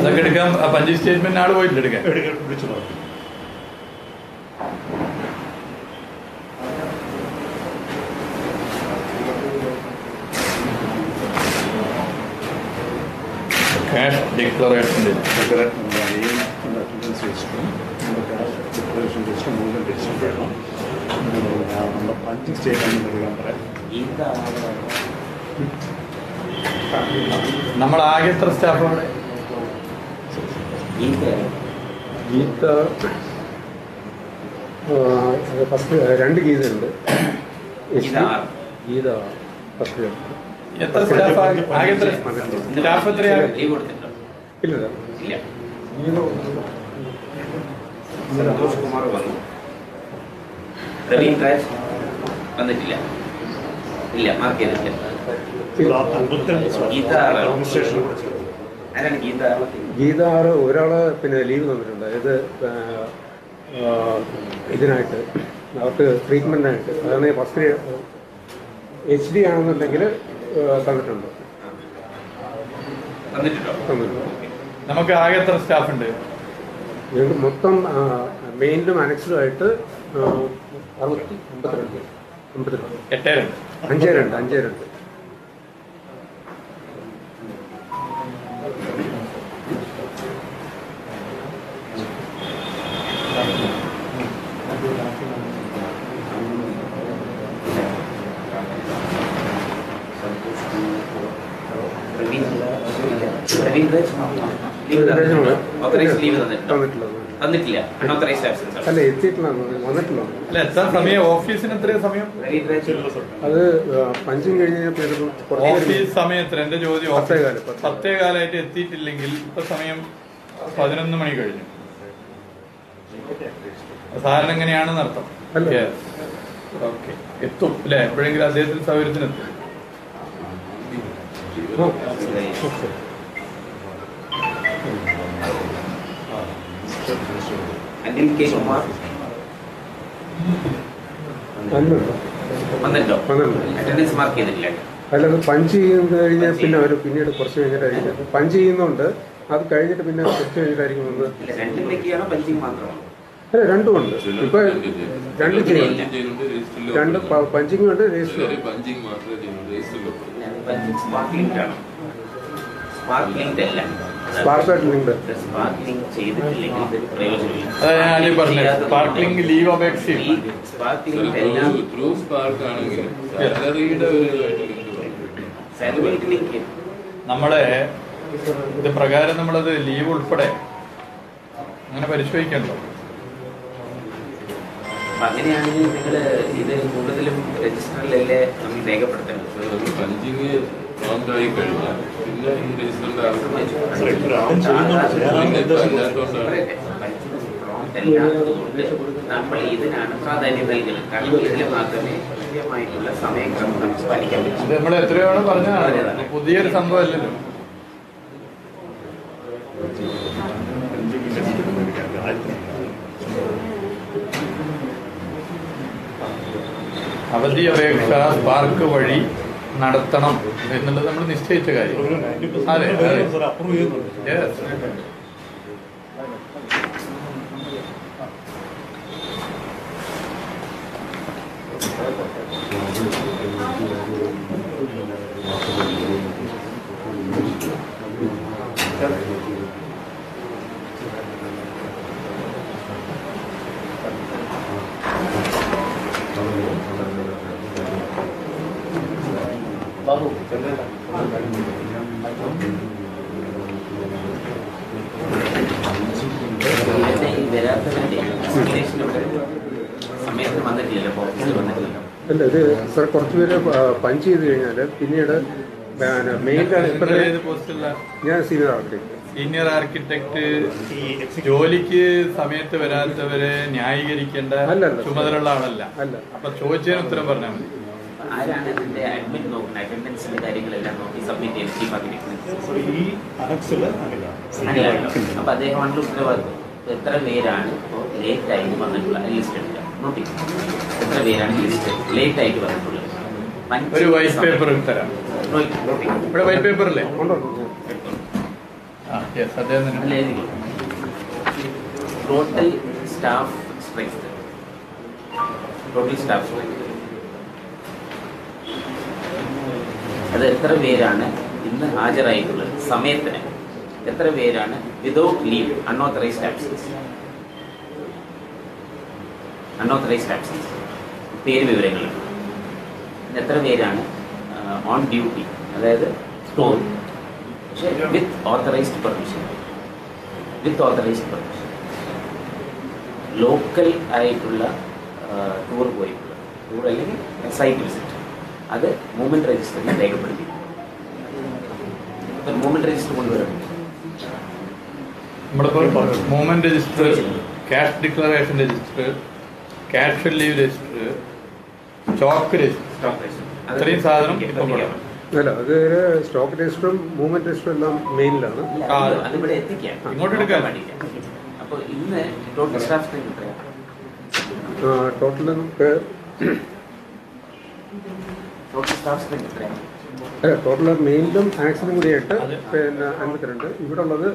അതൊക്കെ എടുക്കാൻ ആ പഞ്ചി സ്റ്റേറ്റ്മെന്റ് ആള് പോയിട്ടില്ല എടുക്കാൻ എടുക്കാൻ വിളിച്ചു പറഞ്ഞു ക്യാഷ് ഡിക്ലറേഷൻ്റെ അറ്റൻഡൻസ് രജിസ്റ്ററും നമ്മുടെ ക്യാഷ് ഡിക്ലറേഷൻ രജിസ്റ്ററും മൂന്നും രജിസ്റ്റർ വേണം നമ്മുടെ പഞ്ചിങ് സ്റ്റേറ്റ്മെന്റ് എടുക്കാൻ പറയാം നമ്മൾ ആകെ എത്ര സ്റ്റാഫ് അവിടെ ഗീത ഫസ്റ്റ് രണ്ട് ഗീതയുണ്ട് ഗീത ആറ്. ഗീത ഫസ്റ്റ് എത്ര സ്റ്റാഫ് ആകെ എത്ര സ്റ്റാഫ് എത്രയാണ് ലീവ് കൊടുത്തിട്ടുണ്ടോ ഇല്ല ഇല്ല ഗീത സന്തോഷ് കുമാർ വന്നു പ്രവീൺ രാജ് വന്നിട്ടില്ല ഇല്ല മാർക്ക് ചെയ്തിട്ടില്ല ഗീത ആറ്. അഡ്മിനിസ്ട്രേഷൻ കൂടെ ചേർത്ത് ആരാണ് ഗീത ഗീത ആറ് ഒരാള് പിന്നെ ലീവ് തന്നിട്ടുണ്ട് ഇത് ആ, ആ, ഇതിനായിട്ട് അവർക്ക് ട്രീറ്റ്മെൻറ്റിനായിട്ട് അതാണ് ഫസ്റ്റ് എച്ച് ഡി ആണെന്നുണ്ടെങ്കിൽ ആ, തന്നിട്ടുണ്ട് വന്നിട്ടുണ്ടോ തന്നിട്ടുണ്ട് നമുക്ക് ആകെ എത്ര സ്റ്റാഫ് ഉണ്ട് ഞങ്ങൾക്ക് മൊത്തം മെയിനിലും അനക്സിലും ആയിട്ട് ആ, അറുപത്തി അമ്പത്തിരണ്ട് അമ്പത്തിരണ്ട് എട്ടേ രണ്ട് അഞ്ചേ രണ്ട് അഞ്ചേ രണ്ട് പ്രവീൺ പ്രവീൺ രാജ് ലീവ് തന്നിട്ടുണ്ടോ ഓത്തറൈസ് ലീവ് തന്നിട്ടുണ്ടോ തന്നിട്ടുള്ളത് തന്നിട്ടില്ല അൺഓത്തറൈസ്ഡ് ആബ്സെൻസ് അല്ല എത്തിയിട്ടില്ല വന്നിട്ടില്ല അല്ല എത്ര സമയം ഓഫീസിന് എത്രയും സമയം പ്രവീൺ രാജ് അത് പഞ്ചും കഴിഞ്ഞ് കഴിഞ്ഞപ്പോൾ കുറച്ച് ഓഫീസ് സമയത്തിന് എന്റെ ചോദ്യം ഓഫീസ് പത്തേകാല്, പത്തേ. പത്തേകാലായിട്ട് എത്തിയിട്ടില്ലെങ്കിൽ ഇപ്പൊ സമയം പതിനൊന്ന് മണി കഴിഞ്ഞു സാധാരണ എങ്ങനെയാണെന്ന് അർത്ഥം അല്ല. ഓക്കെ എത്തും അല്ലെ എപ്പോഴെങ്കിലും അദ്ദേഹത്തിന് സൗകര്യത്തിന് എത്തും അനിൽ കെ കുമാർ വന്നിട്ടുണ്ടോ വന്നിട്ടുണ്ടോ വന്നിട്ടുണ്ട് അറ്റൻഡൻസ് മാർക്ക് ചെയ്തിട്ടില്ല അല്ലാതെ പഞ്ച് ചെയ്യുന്നത് കഴിഞ്ഞ് പിന്നെ അവർ പിന്നീട് കുറച്ച് കഴിഞ്ഞിട്ടായിരിക്കും പഞ്ച് ചെയ്യുന്നുണ്ട് അത് കഴിഞ്ഞിട്ട് പിന്നെ കുറച്ച് കഴിഞ്ഞിട്ടായിരിക്കും വന്ന് ഇല്ല രണ്ടിലേക്കാണോ പഞ്ചിങ് മാത്രമാണോ അല്ല രണ്ടും ഉണ്ട് ഇപ്പൊ രണ്ട് ചെയ്യും രണ്ട് പഞ്ചിങ് ഉണ്ട് രജിസ്റ്റർ പഞ്ചിങ് മാത്രമേ ചെയ്യുന്നുള്ളൂ രജിസ്റ്ററിൽ പഞ്ചിങ് സ്പാർക്ലിംഗ് ആണ് സ്പാർക്ലിംഗ് അല്ല സ്പാർക്കായിട്ട് ലിങ്ക് സ്പാർക്ലിംഗ് ചെയ്തിട്ടില്ലെങ്കിൽ ഇതൊരു പ്രയോജനമില്ല അതാ ഞാൻ ആദ്യം പറഞ്ഞത് സ്പാർക്ലിംഗ് ലീവ് അപേക്ഷയും സ്പാർക്ലിംഗ് എല്ലാം ത്രൂ സ്പാർക്ക് ആണെങ്കിൽ സാലറിയുടെ ഒരു ഇതായിട്ട് ലിങ്ക് പറയും സാലറിക്ക് ലിങ്ക് നമ്മളെ ഇത് പ്രകാരം നമ്മളത് ലീവ് ഉൾപ്പെടെ അങ്ങനെ പരിശോധിക്കണ്ടോ അപ്പൊ അങ്ങനെയാണെങ്കിൽ നിങ്ങൾ ഇത് കൂടുതലും രജിസ്റ്ററിലല്ലേ നമ്മൾ രേഖപ്പെടുത്തേണ്ടത് പഞ്ചിങ് പ്രോംപ്റ്റ് ആയി കഴിഞ്ഞാൽ പിന്നെ ഈ രജിസ്റ്ററിന്റെ ആവശ്യം ആദ്യം ചെയ്യുന്നുണ്ട് ചെയ്യാനുള്ള ഉദ്ദേശം അല്ലാത്തതുകൊണ്ട് നമ്മൾ ഇതിനാണ് പ്രാധാന്യം നൽകുന്നത് കാരണം ഇതിൽ മാത്രമേ കൃത്യമായിട്ടുള്ള സമയക്രമം നമുക്ക് പാലിക്കാൻ ഇത് പറ്റൂ നമ്മൾ എത്രയോ തവണ പറഞ്ഞതാണ് പുതിയൊരു സംഭവം അല്ലല്ലോ അവധി അപേക്ഷ സ്പാർക്ക് വഴി നടത്തണം എന്നുള്ളത് നമ്മൾ നിശ്ചയിച്ച കാര്യം അതെ, അതെ. അപ്രൂവ് ചെയ്യുന്നുണ്ട് Yes. പിന്നെ ഈ വരാത്തതിന്റെ explanation ഇവിടെ സമയത്തിന് വന്നിട്ടില്ലല്ലോ അപ്പോൾ ഓഫീസിൽ വന്നിട്ടില്ലല്ലോ അല്ല ഇത് സാർ കുറച്ച് പേര് പഞ്ച് ചെയ്ത് കഴിഞ്ഞാൽ പിന്നീട് മെയിൻ നിങ്ങൾ ഏത് പോസ്റ്റിലുള്ള ഞാൻ സീനിയർ ആർക്കിടെക്ട് സീനിയർ ആർക്കിടെക്ട് ഈ എക്സിക്യൂട്ടീവ് ജോലിക്ക് സമയത്ത് വരാത്തവരെ ന്യായീകരിക്കേണ്ട അല്ലല്ല. ചുമതലയുള്ള ആളല്ല അല്ല അപ്പൊ ചോദിച്ചതിന് ഉത്തരം പറഞ്ഞാൽ മതി ആരാണ് ഇതിന്റെ അഡ്മിറ്റ് നോക്കുന്നത് അറ്റൻഡൻസിന്റെ കാര്യങ്ങളെല്ലാം നോക്കി സബ്മിറ്റ് ചെയ്ത് ചീഫ് ആർക്കിടെക്ട് ഈ അനക്സിൽ അങ്ങനെയാണ് അങ്ങനെയാണല്ലോ അപ്പൊ അദ്ദേഹമാണ് ഉത്തരവാദിത്വം എത്ര പേരാണ് ഇപ്പോൾ ലേറ്റ് ആയിട്ട് വന്നിട്ടുള്ള ലിസ്റ്റ് എടുക്കുക നോട്ടിസ് എത്ര പേരാണ് ലിസ്റ്റ് ലേറ്റ് ആയിട്ട് വന്നിട്ടുള്ളത് ഒരു വൈറ്റ് പേപ്പർ തരാം നോക്കി- നോക്കി. ഇവിടെ വൈറ്റ് പേപ്പർ അല്ലേ ഉണ്ടോ ആ ആ യെസ് അദ്ദേഹം അല്ല തന്നെ എഴുതിക്കോ total staff strength total staff strength അത് എത്ര പേരാണ് ഇന്ന് ഹാജരായിട്ടുള്ളത് സമയത്തിന് എത്ര പേരാണ് without leave unauthorised absence unauthorised absence പേര് വിവരങ്ങൾ എത്ര പേരാണ് ഓൺ ഡ്യൂട്ടി അതായത് ടോൾ പക്ഷേ with authorised permission with authorised permission local ആയിട്ടുള്ള ടൂർ പോയിട്ടുള്ള ടൂർ അല്ലെങ്കിൽ സൈറ്റ് വിസിറ്റ് അത് മൂവ്മെന്റ് രജിസ്റ്ററിൽ രേഖപ്പെടുത്തി മൂവ്മെന്റ് രജിസ്റ്റർ കൊണ്ടുവരണം നമ്മളിപ്പോൾ movement register cash declaration register cash leave register chalk register stock register ഇത്രയും സാധനം ഇപ്പം കൊടുക്കണം. അല്ല അത് സ്റ്റോക്ക് രജിസ്റ്ററും മൂവ്മെന്റ് രജിസ്റ്ററും എല്ലാം മെയിനിലാണ് ആ. അതിവിടെ എത്തിക്കാം ഇങ്ങോട്ട് എടുക്കാൻ. വേണ്ടിയിട്ടാ. അപ്പൊ ഇന്ന് ടോട്ടൽ സ്റ്റാഫ് സ്ട്രെങ്ത് എത്രയാണ് ടോട്ടൽ നമുക്ക് ടോട്ടൽ സ്റ്റാഫ് സ്ട്രെങ്ത് എത്രയാണ് അല്ല ടോട്ടൽ മെയിനിലും ആക്സിലും കൂടിയായിട്ട് അതെ. പിന്നെ അൻപത്തിരണ്ട് ഇവിടെ ഉള്ളത്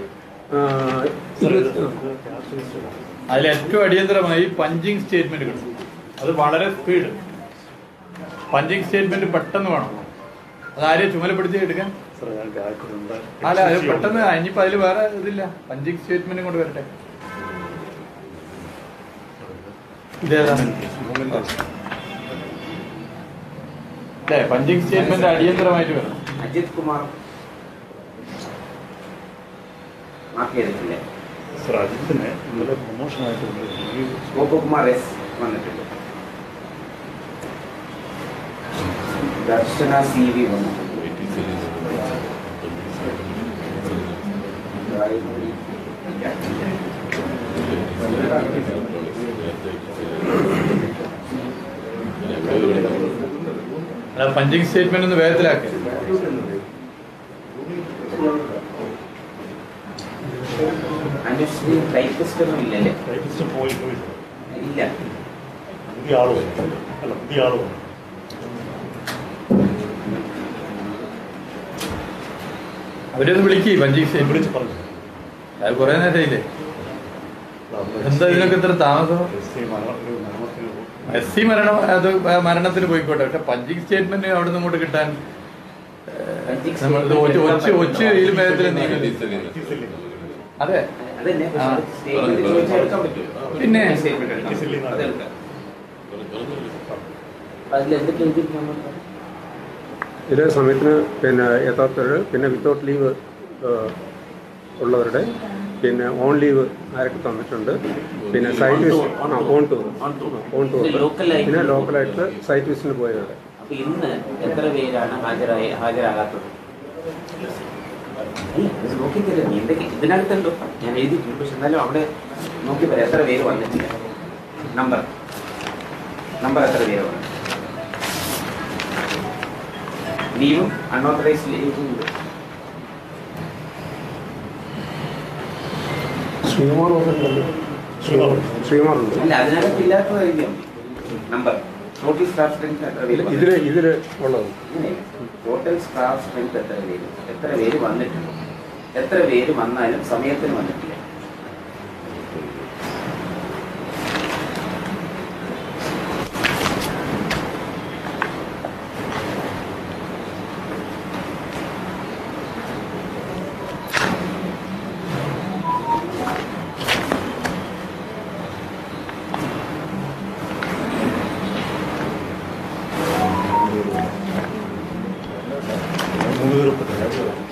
അതിൽ ഏറ്റവും അടിയന്തരമായി പഞ്ചിങ് സ്റ്റേറ്റ്മെന്റ് കിട്ടും അത് വളരെ സ്പീഡ് പഞ്ചിങ് സ്റ്റേറ്റ്മെന്റ് പെട്ടെന്ന് വേണം അത് ആരെയും ചുമലപ്പെടുത്തി എടുക്കാൻ സാർ ഞാൻ ഗായത്രി ഉണ്ട് അല്ല അത് പെട്ടെന്ന് ഇനിയിപ്പോ അതിൽ വേറെ ഇതില്ല പഞ്ചിങ് സ്റ്റേറ്റ്മെന്റും കൊണ്ട് വരട്ടെ ഇതേതാ അല്ലേ പഞ്ചിങ് സ്റ്റേറ്റ്മെന്റ് അടിയന്തരമായിട്ട് വരണം അജിത് കുമാർ മാർക്ക് ചെയ്തിട്ടില്ലേ സാർ അജിത്തിന് ഇന്നലെ പ്രൊമോഷനായിട്ട് ലീവ് ഗോപകുമാർ എസ് വന്നിട്ടുണ്ട് ദർശന സി വി വന്നിട്ടുണ്ട് ഗായത്രി അല്ല പഞ്ചിങ് സ്റ്റേറ്റ്മെന്റ് ഒന്ന് വേഗത്തിലാക്കി അനുശ്രീ ടൈപ്പിസ്റ്റ് ഒന്നും ഇല്ലല്ലേ ടൈപ്പിസ്റ്റ് പോയി പോയി ഇല്ല പുതിയ ആള് വന്നു അല്ല പുതിയ ആള് വന്നു അവരൊന്ന് വിളിക്ക് പഞ്ചിങ് സ്റ്റേറ്റ്മെന്റ് വിളിച്ച് പറഞ്ഞു അത് കുറെ നേരമായില്ലേ എന്താ ഇതിനൊക്കെ ഇത്ര താമസം എസ് സി മരണ ഒരു മരണത്തിന് പോയി. എസ് സി മരണം അത് മരണത്തിന് പോയിക്കോട്ടെ പക്ഷെ പഞ്ചിങ് സ്റ്റേറ്റ്മെന്റ് അവിടെ നിന്ന് ഇങ്ങോട്ട് കിട്ടാൻ നമ്മൾ ഇത് ഒച്ച് ഒച്ച് ഒച്ച് ഇതിൽ വേഗത്തിൽ നീങ്ങുന്നു അതെ അതന്നെ ആ. സ്റ്റേറ്റ്മെന്റ് ചോദിച്ചാൽ എടുക്കാൻ പറ്റുമോ പിന്നെ. സ്റ്റേറ്റ്മെന്റ് എടുക്കാം അതെടുക്കാം അതിൽ എന്തൊക്കെ എഴുതിയിരിക്കും നമ്മൾ ഇതേ സമയത്തിന് പിന്നെ എത്താത്തവർ പിന്നെ വിത്തൗട്ട് ലീവ് ഉള്ളവരുടെ പിന്നെ ഓൺ ലീവ് ആരൊക്കെ തന്നിട്ടുണ്ട് പിന്നെ സൈറ്റ് വിസിറ്റ് On ആ tour. On tour On tour. On tour ഇത് local ആയിട്ട് പിന്നെ ലോക്കലായിട്ട് സൈറ്റ് വിസിറ്റിന് പോയവരുടെ അപ്പൊ ഇന്ന് എത്ര പേരാണ് ഹാജരായി ഹാജരാകാത്തത് അല്ല, ഇത് നോക്കി തരാം എന്തൊക്കെ ഇതിനകത്തുണ്ടോ ഞാൻ എഴുതിയിട്ടുണ്ട് പക്ഷെ എന്നാലും അവിടെ നോക്കി പറയാം എത്ര പേര് വന്നിട്ടില്ല നമ്പർ നമ്പർ എത്ര പേര് വന്നു ലീവും അൺഓത്തറൈസ്ഡ് ലീവും ഉണ്ട് ശ്രീകുമാർ ഉണ്ടല്ലോ ശ്രീകുമാർ. ശ്രീകുമാർ ഉണ്ട് അല്ല അതിനകത്ത് ഇല്ലാത്തത് എഴുതിയാൽ ടോട്ടൽ ടോട്ടൽ സ്റ്റാഫ് സ്ട്രെങ്ത് എത്ര പേര് വന്നു? ഇതില് ഇതില് ഉള്ളത് അങ്ങനെയല്ല. ടോട്ടൽ സ്റ്റാഫ് സ്ട്രെങ്ത് എത്ര പേര് എത്ര പേര് വന്നിട്ടുണ്ട് എത്ര പേര് വന്നാലും സമയത്തിന് വന്നിട്ടില്ല മൂന്ന് തീർപ്പത്തില്ല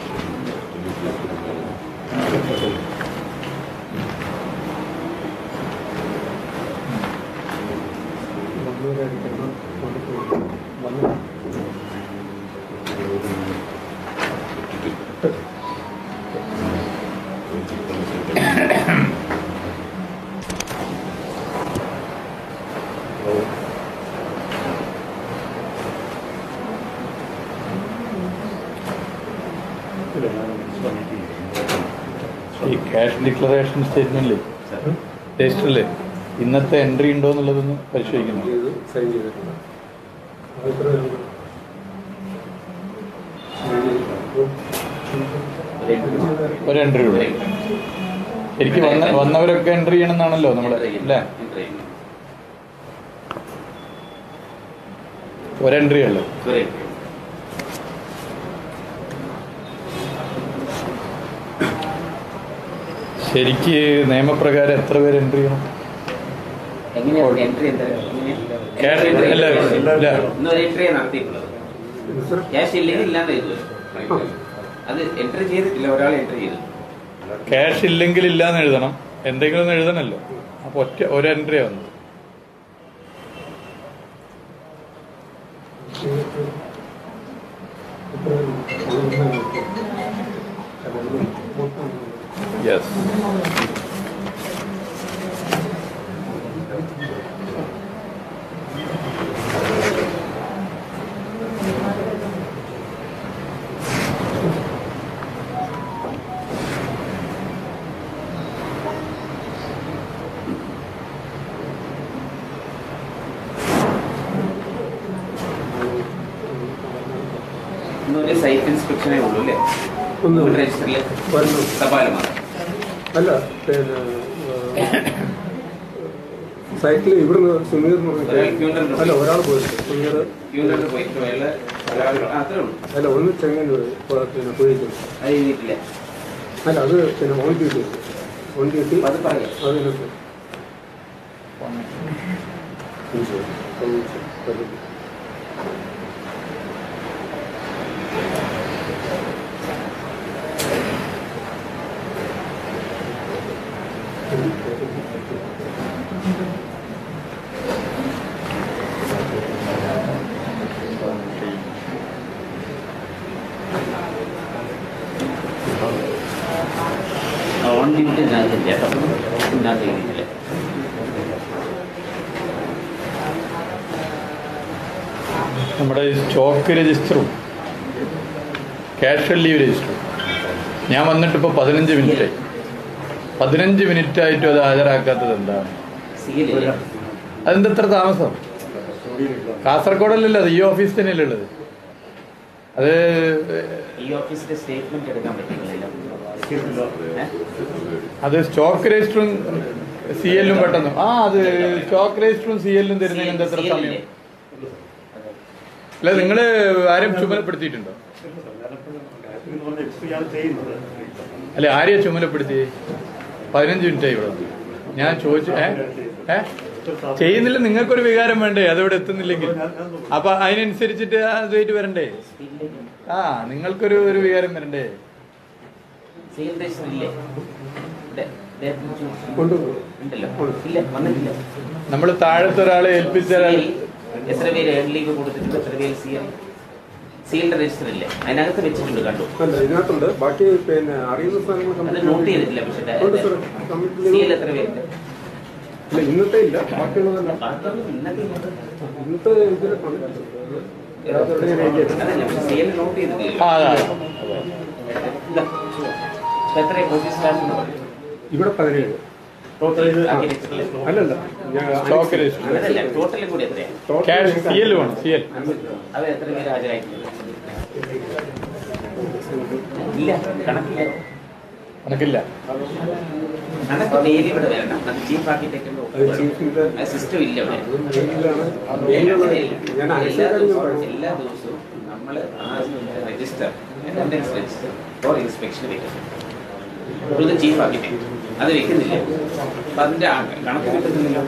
ഇല്ല ഞാൻ ശ്രമിക്കും ഈ ക്യാഷ് ഡിക്ലറേഷൻ സ്റ്റേറ്റ്മെന്റില് രജിസ്റ്ററില് ഇന്നത്തെ എൻട്രി ഉണ്ടോ എന്നുള്ളതൊന്ന് പരിശോധിക്കണം ഇത് സൈൻ ചെയ്തിട്ടുണ്ട് അത് എത്ര പേരുണ്ട്? ഒരു എൻട്രി ഉള്ളൂ ശരിക്കും വന്ന വന്നവരൊക്കെ എൻട്രി ചെയ്യണമെന്നാണല്ലോ നമ്മൾ അല്ലേ ഒരു എൻട്രി ഉള്ളു ശരിക്ക് നിയമപ്രകാരം എത്ര പേര് എൻട്രി ചെയ്യണം എങ്ങനെയാണ് എൻട്രി എന്താ Cash എല്ലാവരും, എല്ലാവരും. ഇന്നൊരു എൻട്രി നടത്തിയിട്ടുള്ളത് ക്യാഷ് ഇല്ലെങ്കിൽ ഇല്ലാന്ന് ചെയ്തു അത് എൻട്രി ചെയ്തിട്ടില്ല ഒരാൾ എൻട്രി ചെയ്തു ക്യാഷ് ഇല്ലെങ്കിൽ ഇല്ലാന്ന് എഴുതണം എന്തെങ്കിലും ഒന്ന് എഴുതണല്ലോ അപ്പൊ ഒറ്റ ഒരു എൻട്രി വന്നത് യെസ് ഇന്നൊരു സൈറ്റ് ഇൻസ്പെക്ഷനേ ഉള്ളൂ അല്ലേ ഒന്ന് രജിസ്റ്ററിൽ വരണം തപാല മാത്രം അല്ല പിന്നെ സൈറ്റിൽ ഇവിടുന്ന് സുനീർ എന്ന് ഒരാൾ പറഞ്ഞിട്ട് ക്യൂണ്ടറിൽ അല്ല ഒരാൾ പോയിട്ട് സുനീർ ക്യൂണ്ടറിൽ പോയിട്ട് വെള്ള ഒരാൾ അത്രേ ഉള്ളൂ അല്ല ഒന്ന് ചെങ്ങന്നൂർ ഇപ്പൊ പിന്നെ പോയിരിക്കും അത് ചെയ്തിട്ടില്ല അല്ല അത് പിന്നെ ഓൺ ഡ്യൂട്ടി ഓൺ ഡ്യൂട്ടി അപ്പൊ അത് പറയാം അതിനകത്ത് ഓൺ ഡ്യൂട്ടി ഇതിനകത്തില്ല കേട്ടോ ഇതിനകത്ത് ചെയ്തിട്ടില്ല നമ്മുടെ ഈ സ്റ്റോക്ക് രജിസ്റ്ററും ക്യാഷ് ലീവ് രജിസ്റ്ററും ഞാൻ വന്നിട്ട് ഇപ്പോൾ പതിനഞ്ച് മിനിറ്റായി പതിനഞ്ച് മിനിറ്റ് ആയിട്ടും അത് ഹാജരാക്കാത്തത് എന്താണ് സീലില്ല അതെന്താ ഇത്ര താമസം കാസർഗോഡല്ലല്ലോ അത് ഈ ഓഫീസ് തന്നെയല്ലേ ഉള്ളത് അത് ഈ ഓഫീസിന്റെ സ്റ്റേറ്റ്മെന്റ് എടുക്കാൻ പറ്റുന്നില്ല അത് സ്റ്റോക്ക് രജിസ്റ്ററും സി എല്ലും പെട്ടെന്ന് ആ അത് സ്റ്റോക്ക് രജിസ്റ്ററും സി എല്ലും തരുന്നതിന് എന്താ എത്ര സമയം അല്ല നിങ്ങൾ ആരും ചുമതലപ്പെടുത്തിയിട്ടുണ്ടോ ഇയാൾ ചെയ്യുന്നത് അല്ല ആരെയാ ചുമതലപ്പെടുത്തി പതിനഞ്ച് മിനിറ്റായി ഇവിടെ വന്ന്. ഞാൻ ചോദിച്ചു ഏ ഏ ചെയ്യുന്നില്ല നിങ്ങൾക്കൊരു വികാരം വേണ്ടേ അതവിടെ എത്തുന്നില്ലെങ്കിൽ അപ്പൊ അതിനനുസരിച്ചിട്ട് അതുമായിട്ട് വരണ്ടേ ആ നിങ്ങൾക്കൊരു ഒരു വികാരം വരണ്ടേ സീൽ രജിസ്റ്റർ ഇല്ലേ ഇവിടെ ദേഹത്തിന് ചുറ്റും കൊണ്ടുപോകും ഉണ്ടല്ലോ ഇല്ല വന്നിട്ടില്ല നമ്മൾ താഴത്തെ ഒരാളെ ഏൽപ്പിച്ച ഒരാൾ സീൽ എത്ര പേര് ഏൺ ലീവ് കൊടുത്തിട്ടുണ്ട് എത്ര പേര് സീൽ സീലിന്റെ രജിസ്റ്റർ ഇല്ലേ അതിനകത്ത് വെച്ചിട്ടുണ്ട് കണ്ടു അല്ല ഇതിനകത്തുണ്ട് ബാക്കി പിന്നെ അറിയുന്ന അത് സ്ഥലങ്ങൾ നോട്ട് ചെയ്തിട്ടില്ല പക്ഷെ ഉണ്ട് സാർ കമ്മിറ്റി സീൽ എത്ര പേരുണ്ട് ഇല്ല ഇന്നത്തെ ഇല്ല ബാക്കിയുള്ളതല്ല ബാക്കിയൊന്നും ഇന്നത്തെ ഇല്ല. ഇന്നത്തെ ഇതിൽ കണ്ടിട്ടുണ്ട് യാതൊരു എഴുതിയിട്ടില്ല. അതല്ല പക്ഷെ സീൽ നോട്ട് ചെയ്തിട്ടില്ല ആ അതാ ഇതാ. ഇപ്പൊ എത്ര ഓഫീസ് സ്റ്റാഫ് ഇവിടെ പതിനേഴ് അല്ലല്ല ഞാൻ സ്റ്റോക്ക് രജിസ്റ്റർ അതല്ല ടോട്ടലും കൂടി എത്രയാണ് ക്യാഷ് സി എൽ വേണം സി എൽ അവർ എത്ര പേര് ഹാജരായിട്ടുണ്ട് ഇല്ല കണക്കില്ല കണക്കില്ല കണക്ക് ഡെയിലി ഇവിടെ വരണം അത് ചീഫ് ആർക്കിടെക്ടിന്റെ അത് ചീഫിന്റെ സിസ്റ്റം ഇല്ല ഇവിടെ മെയിലാണ് മെയിലുള്ള ഞാൻ എല്ലാ അയച്ച ദിവസവും കാര്യം എല്ലാ ദിവസവും നമ്മൾ ആ register attendance register for inspection വെക്കും ഇത് ചീഫ് ആർക്കിടെക്ട് അത് വെക്കുന്നില്ല അപ്പൊ അതിന്റെ ആ കണക്ക് കിട്ടുന്നില്ല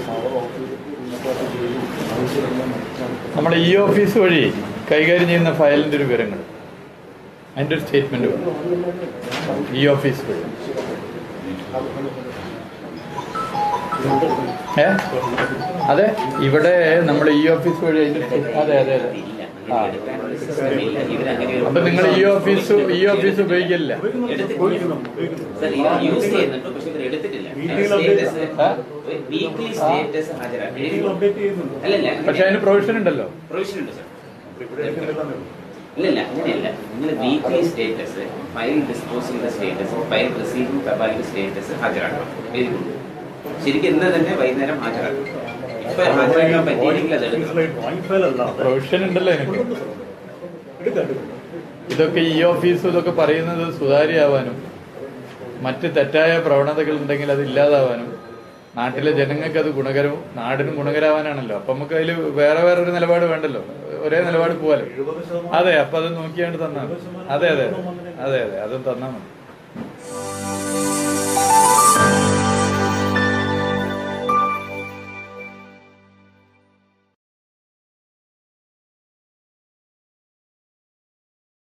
നമ്മുടെ ഈ ഓഫീസ് വഴി കൈകാര്യം ചെയ്യുന്ന ഫയലിന്റെ ഒരു വിവരങ്ങൾ അതിന്റെ ഒരു സ്റ്റേറ്റ്മെന്റ് വേണം ഈ ഓഫീസ് വഴി ഏ അതെ ഇവിടെ നമ്മൾ ഈ ഓഫീസ് വഴി അതിന്റെ സ്റ്റേ- അതെ അതെ അതെ ഇല്ല ആ. അങ്ങനെ എടുക്കാനുള്ള സിസ്റ്റം ഇല്ല ഇവരങ്ങനെ ഒരു- അപ്പൊ നിങ്ങൾ ഈ ഓഫീസ് ഈ ഓഫീസ് ഉപയോഗിക്കില്ല സർ, ഇവർ യൂസ് ചെയ്യുന്നുണ്ട് പക്ഷെ ഇവർ എടുത്തിട്ടില്ല വീക്കിലി update- വീക്ക്ലി സ്റ്റേറ്റസ് ഹാജരാക്കി അപ്ഡേറ്റ് ചെയ്യുന്നുണ്ട് അല്ലല്ല പക്ഷെ അതിന് പ്രൊവിഷൻ ഉണ്ടല്ലോ പ്രൊവിഷൻ ഉണ്ട് സർ ഇവിടെ തന്നെ ഇല്ലല്ല അങ്ങനെയല്ല നിങ്ങൾ വീക്ക്ലി സ്റ്റേറ്റസ് ഫയൽ ഡിസ്പോസലിന്റെ സ്റ്റേറ്റസ് ഫയൽ റിസീവിംഗ് തപാലിന്റെ സ്റ്റേറ്റസ് ഹാജരാക്കണം വെരി ഗുഡ് ശരിക്കും ഇന്ന് തന്നെ വൈകുന്നേരം ഹാജരാക്കണം ഇപ്പൊ ഹാജരാക്കാൻ പറ്റിയില്ലെങ്കിൽ അത് എടുക്കണം വാങ്ങിഫയലല്ല പ്രൊവിഷൻ ഉണ്ടല്ലോ എനിക്ക് എടുക്കാം ഇതൊക്കെ ഈ ഓഫീസും ഇതൊക്കെ പറയുന്നത് സുതാര്യമാവാനും മറ്റ് തെറ്റായ പ്രവണതകൾ ഉണ്ടെങ്കിൽ അത് ഇല്ലാതാവാനും നാട്ടിലെ ജനങ്ങൾക്ക് അത് ഗുണകരവും നാടിനും ഗുണകരമാവാനാണല്ലോ അപ്പൊ നമുക്ക് അതിൽ വേറെ വേറെ ഒരു നിലപാട് വേണ്ടല്ലോ ഒരേ നിലപാട് പോവാലോ അതെ അപ്പൊ അത് നോക്കിയാണ്ട് തന്നാ മതി. അതെ അതെ അതെ അതെ അതും തന്നാ മതി